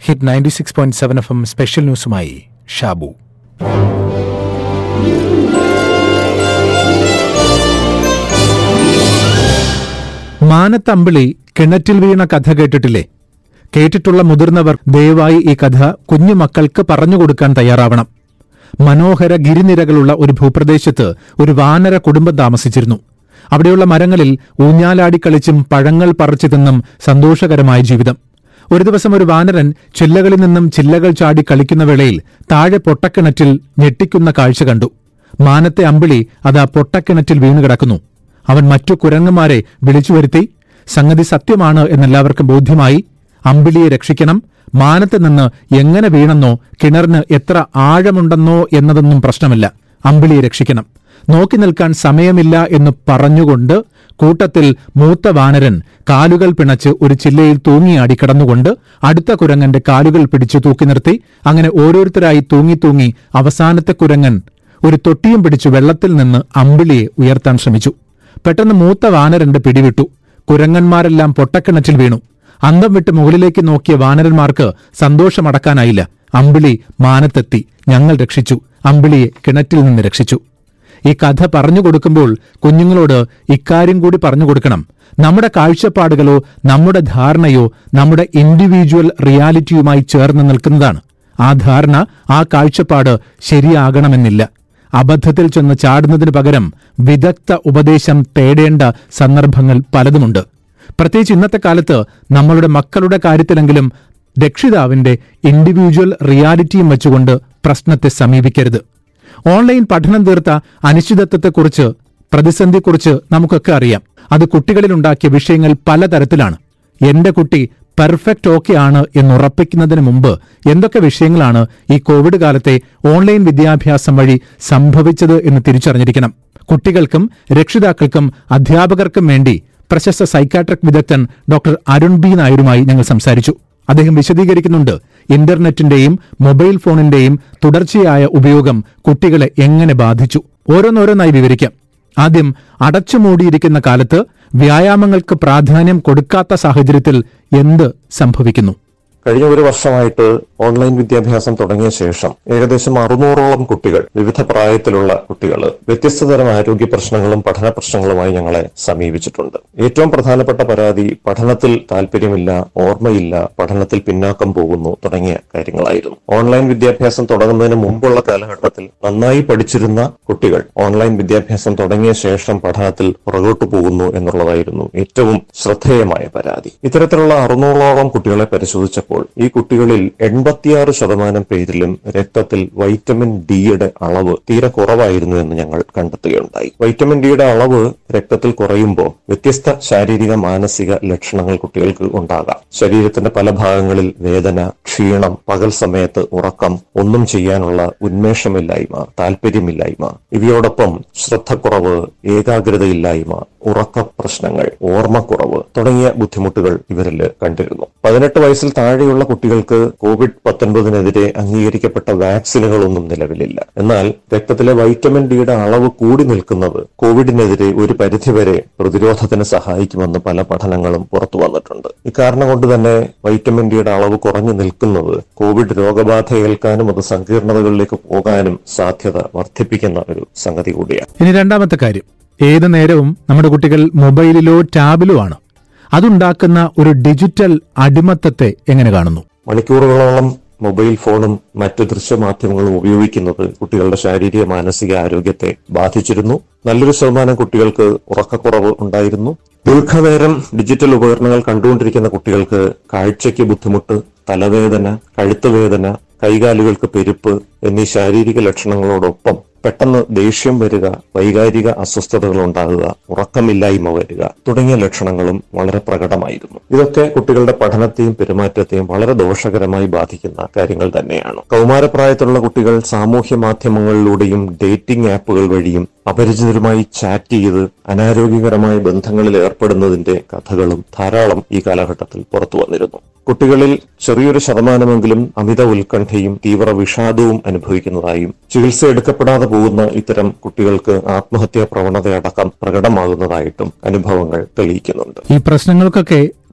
hit ninety six point seven F M special ന്യൂസുമായി ഷാബു മാനത്തമ്പിളി കിണറ്റിൽ വീണ കഥ കേട്ടിട്ടില്ലേ കേട്ടിട്ടുള്ള മുതിർന്നവർ ദയവായി ഈ കഥ കുഞ്ഞുമക്കൾക്ക് പറഞ്ഞുകൊടുക്കാൻ തയ്യാറാവണം മനോഹര ഗിരിനിരകളുള്ള ഒരു ഭൂപ്രദേശത്ത് ഒരു വാനര കുടുംബം താമസിച്ചിരുന്നു അവിടെയുള്ള മരങ്ങളിൽ ഊഞ്ഞാലാടി കളിച്ചും പഴങ്ങൾ പറിച്ചു തിന്നും സന്തോഷകരമായ ജീവിതം ഒരു ദിവസം ഒരു വാനരൻ ചില്ലകളിൽ നിന്നും ചില്ലകൾ ചാടി കളിക്കുന്ന വേളയിൽ താഴെ പൊട്ടക്കിണറ്റിൽ ഞെട്ടിക്കുന്ന കാഴ്ച കണ്ടു മാനത്തെ അമ്പിളി അതാ പൊട്ടക്കിണറ്റിൽ വീണുകിടക്കുന്നു അവൻ മറ്റു കുരങ്ങന്മാരെ വിളിച്ചു വരുത്തി സംഗതി സത്യമാണ് എന്നെല്ലാവർക്കും ബോധ്യമായി അമ്പിളിയെ രക്ഷിക്കണം മാനത്ത് നിന്ന് എങ്ങനെ വീണെന്നോ കിണറിന് എത്ര ആഴമുണ്ടെന്നോ എന്നതൊന്നും പ്രശ്നമില്ല അമ്പിളിയെ രക്ഷിക്കണം നോക്കി നിൽക്കാൻ സമയമില്ല എന്ന് പറഞ്ഞുകൊണ്ട് കൂട്ടത്തിൽ മൂത്ത വാനരൻ കാലുകൾ പിണച്ച് ഒരു ചില്ലയിൽ തൂങ്ങിയാടി കിടന്നുകൊണ്ട് അടുത്ത കുരങ്ങന്റെ കാലുകൾ പിടിച്ചു തൂക്കി നിർത്തി അങ്ങനെ ഓരോരുത്തരായി തൂങ്ങി തൂങ്ങി അവസാനത്തെ കുരങ്ങൻ ഒരു തൊട്ടിയും പിടിച്ചു വെള്ളത്തിൽ നിന്ന് അമ്പിളിയെ ഉയർത്താൻ ശ്രമിച്ചു പെട്ടെന്ന് മൂത്ത വാനരന്റെ പിടിവിട്ടു കുരങ്ങന്മാരെല്ലാം പൊട്ടക്കിണറ്റിൽ വീണു അന്തം വിട്ട് മുകളിലേക്ക് നോക്കിയ വാനരന്മാർക്ക് സന്തോഷമടക്കാനായില്ല അമ്പിളി മാനത്തെത്തി ഞങ്ങൾ രക്ഷിച്ചു അമ്പിളിയെ കിണറ്റിൽ നിന്ന് രക്ഷിച്ചു ഈ കഥ പറഞ്ഞു കൊടുക്കുമ്പോൾ കുഞ്ഞുങ്ങളോട് ഇക്കാര്യം കൂടി പറഞ്ഞു കൊടുക്കണം നമ്മുടെ കാഴ്ചപ്പാടുകളോ നമ്മുടെ ധാരണയോ നമ്മുടെ ഇൻഡിവിജ്വൽ റിയാലിറ്റിയുമായി ചേർന്ന് നിൽക്കുന്നതാണ് ആ ധാരണ ആ കാഴ്ചപ്പാട് ശരിയാകണമെന്നില്ല അബദ്ധത്തിൽ ചെന്ന് ചാടുന്നതിന് പകരം വിദഗ്ധ ഉപദേശം തേടേണ്ട സന്ദർഭങ്ങൾ പലതുമുണ്ട് പ്രത്യേകിച്ച് ഇന്നത്തെ കാലത്ത് നമ്മളുടെ മക്കളുടെ കാര്യത്തിലെങ്കിലും രക്ഷിതാവിന്റെ ഇൻഡിവിജ്വൽ റിയാലിറ്റിയും വെച്ചുകൊണ്ട് പ്രശ്നത്തെ സമീപിക്കരുത് ഓൺലൈൻ പഠനം തീർത്ത അനിശ്ചിതത്വത്തെക്കുറിച്ച് പ്രതിസന്ധിയെക്കുറിച്ച് നമുക്കൊക്കെ അറിയാം അത് കുട്ടികളിലുണ്ടാക്കിയ വിഷയങ്ങൾ പലതരത്തിലാണ് എന്റെ കുട്ടി പെർഫെക്റ്റ് ഓക്കെ ആണ് എന്നുറപ്പിക്കുന്നതിന് മുമ്പ് എന്തൊക്കെ വിഷയങ്ങളാണ് ഈ കോവിഡ് കാലത്തെ ഓൺലൈൻ വിദ്യാഭ്യാസം വഴി സംഭവിച്ചത് എന്ന് തിരിച്ചറിഞ്ഞിരിക്കണം കുട്ടികൾക്കും രക്ഷിതാക്കൾക്കും അധ്യാപകർക്കും വേണ്ടി പ്രശസ്ത സൈക്കാട്രിക് വിദഗ്ധൻ ഡോക്ടർ അരുൺ ബി നായരുമായി ഞങ്ങൾ സംസാരിച്ചു അദ്ദേഹം വിശദീകരിക്കുന്നുണ്ട് ഇന്റർനെറ്റിന്റെയും മൊബൈൽ ഫോണിന്റെയും തുടർച്ചയായ ഉപയോഗം കുട്ടികളെ എങ്ങനെ ബാധിച്ചു ഓരോന്നോരോന്നായി വിവരിക്കാം ആദ്യം അടച്ചുമൂടിയിരിക്കുന്ന കാലത്ത് വ്യായാമങ്ങൾക്ക് പ്രാധാന്യം കൊടുക്കാത്ത സാഹചര്യത്തിൽ എന്ത് സംഭവിക്കുന്നു കഴിഞ്ഞ ഒരു വർഷമായിട്ട് ഓൺലൈൻ വിദ്യാഭ്യാസം തുടങ്ങിയ ശേഷം ഏകദേശം അറുന്നൂറോളം കുട്ടികൾ വിവിധ പ്രായത്തിലുള്ള കുട്ടികൾ വ്യത്യസ്ത തരം ആരോഗ്യ പ്രശ്നങ്ങളും പഠന പ്രശ്നങ്ങളുമായി ഞങ്ങളെ സമീപിച്ചിട്ടുണ്ട് ഏറ്റവും പ്രധാനപ്പെട്ട പരാതി പഠനത്തിൽ താല്പര്യമില്ല ഓർമ്മയില്ല പഠനത്തിൽ പിന്നാക്കം പോകുന്നു തുടങ്ങിയ കാര്യങ്ങളായിരുന്നു ഓൺലൈൻ വിദ്യാഭ്യാസം തുടങ്ങുന്നതിന് മുമ്പുള്ള കാലഘട്ടത്തിൽ നന്നായി പഠിച്ചിരുന്ന കുട്ടികൾ ഓൺലൈൻ വിദ്യാഭ്യാസം തുടങ്ങിയ ശേഷം പഠനത്തിൽ പുറകോട്ട് പോകുന്നു എന്നുള്ളതായിരുന്നു ഏറ്റവും ശ്രദ്ധേയമായ പരാതി ഇത്തരത്തിലുള്ള അറുന്നൂറോളം കുട്ടികളെ പരിശോധിച്ചപ്പോൾ ഈ കുട്ടികളിൽ എൺപത്തിയാറ് ശതമാനം പേരിലും രക്തത്തിൽ വൈറ്റമിൻ ഡിയുടെ അളവ് തീരെ കുറവായിരുന്നു എന്ന് ഞങ്ങൾ കണ്ടെത്തുകയുണ്ടായി വൈറ്റമിൻ ഡിയുടെ അളവ് രക്തത്തിൽ കുറയുമ്പോൾ വ്യത്യസ്ത ശാരീരിക മാനസിക ലക്ഷണങ്ങൾ കുട്ടികൾക്ക് ഉണ്ടാകാം ശരീരത്തിന്റെ പല ഭാഗങ്ങളിൽ വേദന ക്ഷീണം പകൽ സമയത്ത് ഉറക്കം ഒന്നും ചെയ്യാനുള്ള ഉന്മേഷമില്ലായ്മ താല്പര്യമില്ലായ്മ ഇവയോടൊപ്പം ശ്രദ്ധക്കുറവ് ഏകാഗ്രതയില്ലായ്മ ഉറക്ക പ്രശ്നങ്ങൾ ഓർമ്മക്കുറവ് തുടങ്ങിയ ബുദ്ധിമുട്ടുകൾ ഇവരിൽ കണ്ടിരുന്നു പതിനെട്ട് വയസ്സിൽ താഴെയുള്ള കുട്ടികൾക്ക് കോവിഡ് പത്തൊൻപതിനെതിരെ അംഗീകരിക്കപ്പെട്ട വാക്സിനുകളൊന്നും നിലവിലില്ല എന്നാൽ രക്തത്തിലെ വൈറ്റമിൻ ഡിയുടെ അളവ് കൂടി നിൽക്കുന്നത് കോവിഡിനെതിരെ ഒരു പരിധിവരെ പ്രതിരോധത്തിന് സഹായിക്കുമെന്ന് പല പഠനങ്ങളും പുറത്തു വന്നിട്ടുണ്ട് ഇക്കാരണം കൊണ്ട് തന്നെ വൈറ്റമിൻ ഡിയുടെ അളവ് കുറഞ്ഞു നിൽക്കുന്നത് കോവിഡ് രോഗബാധ ഏൽക്കാനും അത് സങ്കീർണതകളിലേക്ക് പോകാനും സാധ്യത വർദ്ധിപ്പിക്കുന്ന ഒരു സംഗതി കൂടിയാണ് ഇനി രണ്ടാമത്തെ കാര്യം ഏത് നേരവും നമ്മുടെ കുട്ടികൾ മൊബൈലിലോ ടാബിലോ ആണ് അതുണ്ടാക്കുന്ന ഒരു ഡിജിറ്റൽ അടിമത്തത്തെ എങ്ങനെ കാണുന്നു മണിക്കൂറുകളോളം മൊബൈൽ ഫോണും മറ്റു ദൃശ്യമാധ്യമങ്ങളും ഉപയോഗിക്കുന്നത് കുട്ടികളുടെ ശാരീരിക മാനസിക ആരോഗ്യത്തെ ബാധിച്ചിരുന്നു നല്ലൊരു ശതമാനം കുട്ടികൾക്ക് ഉറക്കക്കുറവ് ഉണ്ടായിരുന്നു ദീർഘനേരം ഡിജിറ്റൽ ഉപകരണങ്ങൾ കണ്ടുകൊണ്ടിരിക്കുന്ന കുട്ടികൾക്ക് കാഴ്ചയ്ക്ക് ബുദ്ധിമുട്ട് തലവേദന കഴുത്തുവേദന കൈകാലുകൾക്ക് പെരുപ്പ് എന്നീ ശാരീരിക ലക്ഷണങ്ങളോടൊപ്പം പെട്ടെന്ന് ദേഷ്യം വരിക വൈകാരിക അസ്വസ്ഥതകൾ ഉണ്ടാകുക ഉറക്കമില്ലായ്മ വരിക തുടങ്ങിയ ലക്ഷണങ്ങളും വളരെ പ്രകടമായിരുന്നു ഇതൊക്കെ കുട്ടികളുടെ പഠനത്തെയും പെരുമാറ്റത്തെയും വളരെ ദോഷകരമായി ബാധിക്കുന്ന കാര്യങ്ങൾ തന്നെയാണ് കൗമാരപ്രായത്തിലുള്ള കുട്ടികൾ സാമൂഹ്യ മാധ്യമങ്ങളിലൂടെയും ഡേറ്റിംഗ് ആപ്പുകൾ വഴിയും അപരിചിതരുമായി ചാറ്റ് ചെയ്ത് അനാരോഗ്യകരമായ ബന്ധങ്ങളിൽ ഏർപ്പെടുന്നതിന്റെ കഥകളും ധാരാളം ഈ കാലഘട്ടത്തിൽ പുറത്തു വന്നിരുന്നു കുട്ടികളിൽ ചെറിയൊരു ശതമാനമെങ്കിലും അമിത ഉത്കണ്ഠയും തീവ്ര വിഷാദവും അനുഭവിക്കുന്നതായും ചികിത്സ എടുക്കപ്പെടാതെ പോകുന്ന ഇത്തരം കുട്ടികൾക്ക് ആത്മഹത്യാ പ്രവണതയടക്കം പ്രകടമാകുന്നതായിട്ടും അനുഭവങ്ങൾ തെളിയിക്കുന്നുണ്ട് ഈ പ്രശ്നങ്ങൾക്കൊക്കെ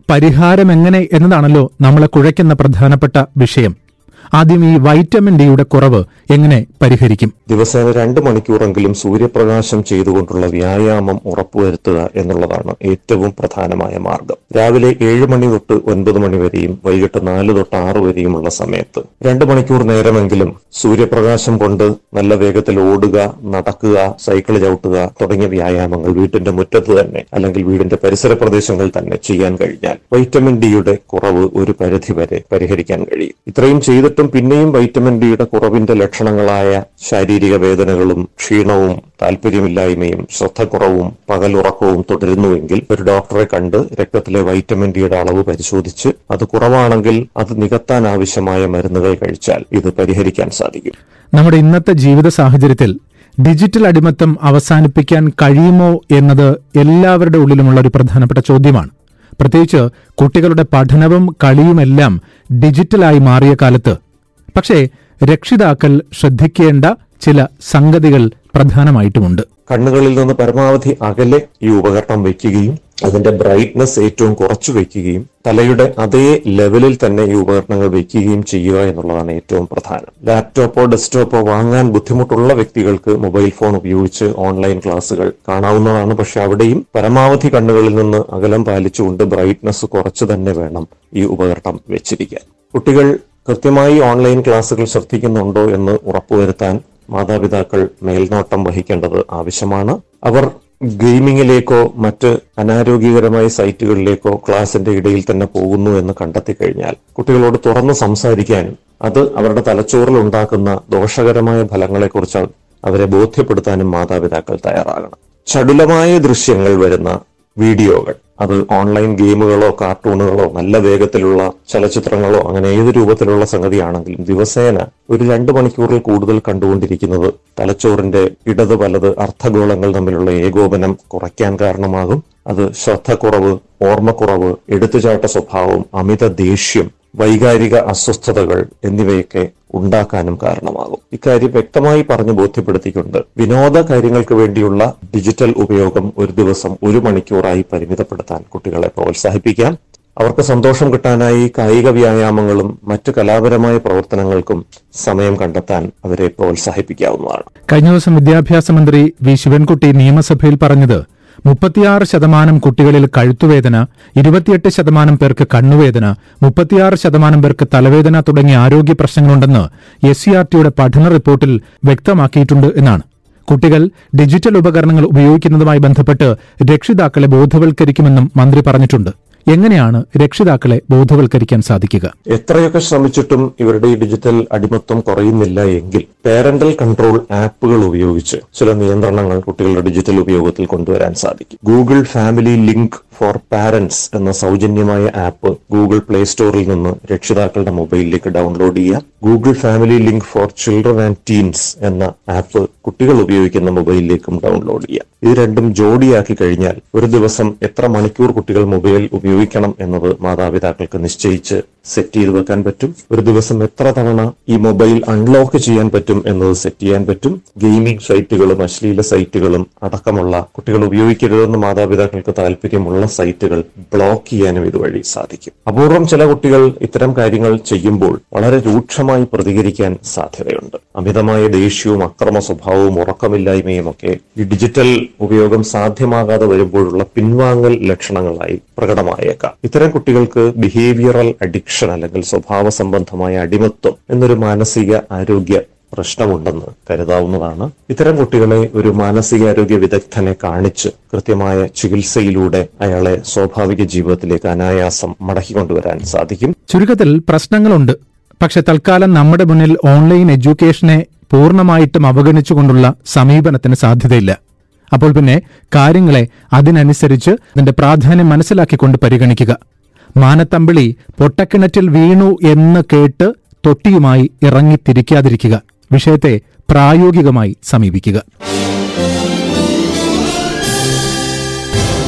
പരിഹാരം എങ്ങനെ എന്നതാണല്ലോ നമ്മളെ കുഴയ്ക്കുന്ന പ്രധാനപ്പെട്ട വിഷയം ആദ്യം ഈ വൈറ്റമിൻ ഡിയുടെ കുറവ് എങ്ങനെ പരിഹരിക്കും ദിവസേന രണ്ട് മണിക്കൂറെങ്കിലും സൂര്യപ്രകാശം ചെയ്തുകൊണ്ടുള്ള വ്യായാമം ഉറപ്പുവരുത്തുക എന്നുള്ളതാണ് ഏറ്റവും പ്രധാനമായ മാർഗം രാവിലെ ഏഴ് മണി തൊട്ട് ഒൻപത് മണി വരെയും വൈകിട്ട് നാല് തൊട്ട് ആറ് വരെയുമുള്ള സമയത്ത് രണ്ട് മണിക്കൂർ നേരമെങ്കിലും സൂര്യപ്രകാശം കൊണ്ട് നല്ല വേഗത്തിൽ ഓടുക നടക്കുക സൈക്കിൾ ചവിട്ടുക തുടങ്ങിയ വ്യായാമങ്ങൾ വീട്ടിന്റെ മുറ്റത്ത് തന്നെ അല്ലെങ്കിൽ വീടിന്റെ പരിസര പ്രദേശങ്ങളിൽ തന്നെ ചെയ്യാൻ കഴിഞ്ഞാൽ വൈറ്റമിൻ ഡിയുടെ കുറവ് ഒരു പരിധി വരെ പരിഹരിക്കാൻ കഴിയും ഇത്രയും ചെയ്തിട്ടും പിന്നെയും വൈറ്റമിൻ ഡിയുടെ കുറവിന്റെ ലക്ഷണങ്ങളായ ശാരീരിക വേദനകളും ക്ഷീണവും താല്പര്യമില്ലായ്മയും ശ്രദ്ധക്കുറവും പകലുറക്കവും തുടരുന്നുവെങ്കിൽ ഒരു ഡോക്ടറെ കണ്ട് രക്തത്തിലെ വൈറ്റമിൻ ഡിയുടെ അളവ് പരിശോധിച്ച് അത് കുറവാണെങ്കിൽ അത് നികത്താൻ ആവശ്യമായ മരുന്നുകൾ കഴിച്ചാൽ ഇത് പരിഹരിക്കാൻ സാധിക്കും നമ്മുടെ ഇന്നത്തെ ജീവിത സാഹചര്യത്തിൽ ഡിജിറ്റൽ അടിമത്തം അവസാനിപ്പിക്കാൻ കഴിയുമോ എന്നത് എല്ലാവരുടെ ഉള്ളിലുമുള്ള ഒരു പ്രധാനപ്പെട്ട ചോദ്യമാണ് പ്രത്യേകിച്ച് കുട്ടികളുടെ പഠനവും കളിയുമെല്ലാം ഡിജിറ്റലായി മാറിയ കാലത്ത് പക്ഷേ രക്ഷിതാക്കൾ ശ്രദ്ധിക്കേണ്ട ചില സംഗതികൾ പ്രധാനമായിട്ടുമുണ്ട് കണ്ണുകളിൽ നിന്ന് പരമാവധി അകലെ ഈ ഉപകരണം വെക്കുകയും അതിന്റെ ബ്രൈറ്റ്നസ് ഏറ്റവും കുറച്ചു വെക്കുകയും തലയുടെ അതേ ലെവലിൽ തന്നെ ഈ ഉപകരണങ്ങൾ വെക്കുകയും ചെയ്യുക എന്നുള്ളതാണ് ഏറ്റവും പ്രധാനം ലാപ്ടോപ്പോ ഡെസ്ക്ടോപ്പോ വാങ്ങാൻ ബുദ്ധിമുട്ടുള്ള വ്യക്തികൾക്ക് മൊബൈൽ ഫോൺ ഉപയോഗിച്ച് ഓൺലൈൻ ക്ലാസുകൾ കാണാവുന്നതാണ് പക്ഷെ അവിടെയും പരമാവധി കണ്ണുകളിൽ നിന്ന് അകലം പാലിച്ചുകൊണ്ട് ബ്രൈറ്റ്നസ് കുറച്ച് തന്നെ വേണം ഈ ഉപകരണം വെച്ചിരിക്കാൻ കുട്ടികൾ കൃത്യമായി ഓൺലൈൻ ക്ലാസുകൾ ശ്രദ്ധിക്കുന്നുണ്ടോ എന്ന് ഉറപ്പുവരുത്താൻ മാതാപിതാക്കൾ മേൽനോട്ടം വഹിക്കേണ്ടത് ആവശ്യമാണ് അവർ ഗെയിമിങ്ങിലേക്കോ മറ്റ് അനാരോഗ്യകരമായ സൈറ്റുകളിലേക്കോ ക്ലാസിന്റെ ഇടയിൽ തന്നെ പോകുന്നു എന്ന് കണ്ടെത്തി കഴിഞ്ഞാൽ കുട്ടികളോട് തുറന്ന് സംസാരിക്കാനും അത് അവരുടെ തലച്ചോറിൽ ഉണ്ടാക്കുന്ന ദോഷകരമായ ഫലങ്ങളെക്കുറിച്ച് അവരെ ബോധ്യപ്പെടുത്താനും മാതാപിതാക്കൾ തയ്യാറാകണം ചടുലമായ ദൃശ്യങ്ങൾ വരുന്ന വീഡിയോകൾ അത് ഓൺലൈൻ ഗെയിമുകളോ കാർട്ടൂണുകളോ നല്ല വേഗത്തിലുള്ള ചലച്ചിത്രങ്ങളോ അങ്ങനെ ഏത് രൂപത്തിലുള്ള സംഗതിയാണെങ്കിലും ദിവസേന ഒരു രണ്ട് മണിക്കൂറിൽ കൂടുതൽ കണ്ടുകൊണ്ടിരിക്കുന്നത് തലച്ചോറിന്റെ ഇടത് വലത് അർത്ഥഗോളങ്ങൾ തമ്മിലുള്ള ഏകോപനം കുറയ്ക്കാൻ കാരണമാകും അത് ശ്രദ്ധക്കുറവ് ഓർമ്മക്കുറവ് എടുത്തുചാട്ട സ്വഭാവം അമിത ദേഷ്യം വൈകാരിക അസ്വസ്ഥതകൾ എന്നിവയൊക്കെ ഉണ്ടാക്കാനും കാരണമാകും ഇക്കാര്യം വ്യക്തമായി പറഞ്ഞു ബോധ്യപ്പെടുത്തിക്കൊണ്ട് വിനോദ കാര്യങ്ങൾക്ക് വേണ്ടിയുള്ള ഡിജിറ്റൽ ഉപയോഗം ഒരു ദിവസം ഒരു മണിക്കൂറായി പരിമിതപ്പെടുത്താൻ കുട്ടികളെ പ്രോത്സാഹിപ്പിക്കാം അവർക്ക് സന്തോഷം കിട്ടാനായി കായിക വ്യായാമങ്ങളും മറ്റു കലാപരമായ പ്രവർത്തനങ്ങൾക്കും സമയം കണ്ടെത്താൻ അവരെ പ്രോത്സാഹിപ്പിക്കാവുന്നതാണ് കഴിഞ്ഞ ദിവസം വിദ്യാഭ്യാസ മന്ത്രി വി ശിവൻകുട്ടി നിയമസഭയിൽ പറഞ്ഞത് മുപ്പത്തിയാറ് ശതമാനം കുട്ടികളിൽ കഴുത്തുവേദന ഇരുപത്തിയെട്ട് ശതമാനം പേർക്ക് കണ്ണുവേദന മുപ്പത്തിയാറ് ശതമാനം പേർക്ക് തലവേദന തുടങ്ങിയ ആരോഗ്യ പ്രശ്നങ്ങളുണ്ടെന്ന് എസ് സി ആർ ടിയുടെ പഠന റിപ്പോർട്ടിൽ വ്യക്തമാക്കിയിട്ടുണ്ട് എന്നാണ് കുട്ടികൾ ഡിജിറ്റൽ ഉപകരണങ്ങൾ ഉപയോഗിക്കുന്നതുമായി ബന്ധപ്പെട്ട് രക്ഷിതാക്കളെ ബോധവൽക്കരിക്കുമെന്നും മന്ത്രി പറഞ്ഞിട്ടുണ്ട് എങ്ങനെയാണ് രക്ഷിതാക്കളെ ബോധവൽക്കരിക്കാൻ സാധിക്കുക എത്രയൊക്കെ ശ്രമിച്ചിട്ടും ഇവരുടെ ഈ ഡിജിറ്റൽ അടിമത്വം കുറയുന്നില്ല എങ്കിൽ പേരന്റൽ കൺട്രോൾ ആപ്പുകൾ ഉപയോഗിച്ച് ചില നിയന്ത്രണങ്ങൾ കുട്ടികളുടെ ഡിജിറ്റൽ ഉപയോഗത്തിൽ കൊണ്ടുവരാൻ സാധിക്കും Google Family Link for parents എന്ന സൗജന്യമായ ആപ്പ് ഗൂഗിൾ പ്ലേ സ്റ്റോറിൽ നിന്ന് രക്ഷിതാക്കളുടെ മൊബൈലിലേക്ക് ഡൗൺലോഡ് ചെയ്യാം Google Family Link for children and teens എന്ന ആപ്പ് കുട്ടികൾ ഉപയോഗിക്കുന്ന മൊബൈലിലേക്കും ഡൗൺലോഡ് ചെയ്യാം ഇത് രണ്ടും ജോഡിയാക്കി കഴിഞ്ഞാൽ ഒരു ദിവസം എത്ര മണിക്കൂർ കുട്ടികൾ മൊബൈൽ ഉപയോഗിക്കണം എന്നത് മാതാപിതാക്കൾക്ക് നിശ്ചയിച്ച് സെറ്റ് ചെയ്ത് വെക്കാൻ പറ്റും ഒരു ദിവസം എത്ര തവണ ഈ മൊബൈൽ അൺലോക്ക് ചെയ്യാൻ പറ്റും എന്നത് സെറ്റ് ചെയ്യാൻ പറ്റും ഗെയിമിംഗ് സൈറ്റുകളും അശ്ലീല സൈറ്റുകളും അടക്കമുള്ള കുട്ടികൾ ഉപയോഗിക്കരുതെന്ന് മാതാപിതാക്കൾക്ക് താല്പര്യമുള്ള സൈറ്റുകൾ ബ്ലോക്ക് ചെയ്യാനും ഇതുവഴി സാധിക്കും അപൂർവം ചില കുട്ടികൾ ഇത്തരം കാര്യങ്ങൾ ചെയ്യുമ്പോൾ വളരെ രൂക്ഷമായി പ്രതികരിക്കാൻ സാധ്യതയുണ്ട് അമിതമായ ദേഷ്യവും അക്രമ സ്വഭാവവും ഉറക്കമില്ലായ്മയും ഒക്കെ ഈ ഡിജിറ്റൽ ഉപയോഗം സാധ്യമാകാതെ വരുമ്പോഴുള്ള പിൻവാങ്ങൽ ലക്ഷണങ്ങളായി പ്രകടമായേക്കാം ഇത്തരം കുട്ടികൾക്ക് ബിഹേവിയറൽ അഡിക്ഷൻ അല്ലെങ്കിൽ സ്വഭാവ സംബന്ധമായ അടിമത്വം എന്നൊരു മാനസിക ആരോഗ്യ പ്രശ്നമുണ്ടെന്ന് കരുതാവുന്നതാണ് ഇത്തരം കുട്ടികളെ ഒരു മാനസികാരോഗ്യ വിദഗ്ധനെ കാണിച്ച് കൃത്യമായ ചികിത്സയിലൂടെ അയാളെ സ്വാഭാവിക ജീവിതത്തിലേക്ക് അനായാസം മടക്കിക്കൊണ്ടുവരാൻ സാധിക്കും ചുരുക്കത്തിൽ പ്രശ്നങ്ങളുണ്ട് പക്ഷെ തൽക്കാലം നമ്മുടെ മുന്നിൽ ഓൺലൈൻ എഡ്യൂക്കേഷനെ പൂർണ്ണമായിട്ടും അവഗണിച്ചുകൊണ്ടുള്ള സമീപനത്തിന് സാധ്യതയില്ല അപ്പോൾ പിന്നെ കാര്യങ്ങളെ അതിനനുസരിച്ച് അതിന്റെ പ്രാധാന്യം മനസ്സിലാക്കിക്കൊണ്ട് പരിഗണിക്കുക മാനത്തമ്പിളി പൊട്ടക്കിണറ്റിൽ വീണു എന്ന് കേട്ട് തൊട്ടിയുമായി ഇറങ്ങിത്തിരിക്കാതിരിക്കുക വിഷയത്തെ പ്രായോഗികമായി സമീപിക്കുക